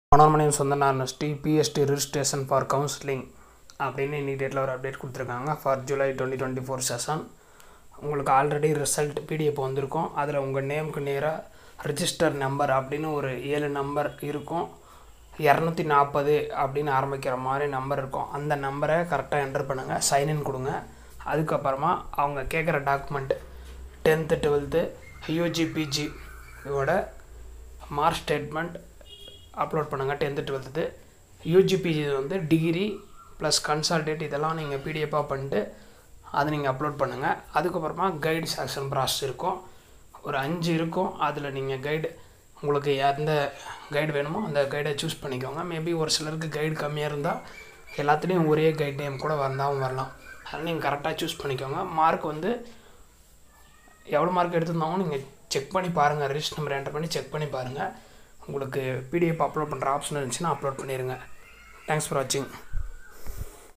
Manonmaniam Sundaranar Sri PST registration for counselling அப்படின்னு இன்னைக்கு டேட்டில் ஒரு அப்டேட் கொடுத்துருக்காங்க for July twenty twenty four session உங்களுக்கு ஆல்ரெடி ரிசல்ட் பிடிஎஃப் வந்திருக்கும் அதில் உங்கள் நேமுக்கு நேராக ரிஜிஸ்டர் நம்பர் அப்படின்னு ஒரு ஏழு நம்பர் இருக்கும் இரநூத்தி நாற்பது அப்படின்னு ஆரம்பிக்கிற மாதிரி நம்பர் இருக்கும் அந்த நம்பரை கரெக்டாக என்டர் பண்ணுங்கள் சைன்இன் கொடுங்க அதுக்கப்புறமா அவங்க கேட்குற டாக்குமெண்ட் டென்த்து டுவெல்த்து யூஜிபிஜி இதோட மார்க் ஸ்டேட்மெண்ட் அப்லோட் பண்ணுங்கள் டென்த்து டுவெல்த்து யூஜிபிஜி வந்து டிகிரி ப்ளஸ் கன்சல்டேட் இதெல்லாம் நீங்கள் பிடிஎஃபாக பண்ணிட்டு அதை நீங்கள் அப்லோட் பண்ணுங்கள் அதுக்கப்புறமா கைடு செலெக்ஷன் ப்ராசஸ் இருக்கும் ஒரு அஞ்சு இருக்கும் அதில் நீங்கள் கைடு உங்களுக்கு எந்த கைடு வேணுமோ அந்த கைடை சூஸ் பண்ணிக்கோங்க மேபி ஒரு சிலருக்கு கைடு கம்மியாக இருந்தால் எல்லாத்துலேயும் ஒரே கைட் நேம் கூட வந்தாலும் வரலாம் அதனால் நீங்கள் கரெக்டாக சூஸ் பண்ணிக்கோங்க மார்க் வந்து எவ்வளோ மார்க் எடுத்திருந்தாலும் நீங்கள் செக் பண்ணி பாருங்கள் ரிஜிஸ்டர் நம்பர் என்டர் பண்ணி செக் பண்ணி பாருங்கள் உங்களுக்கு பிடிஎஃப் அப்லோட் பண்ணுற ஆப்ஷன் இருந்துச்சுன்னா அப்லோட் பண்ணிடுங்க தேங்க்ஸ் ஃபார் வாட்சிங்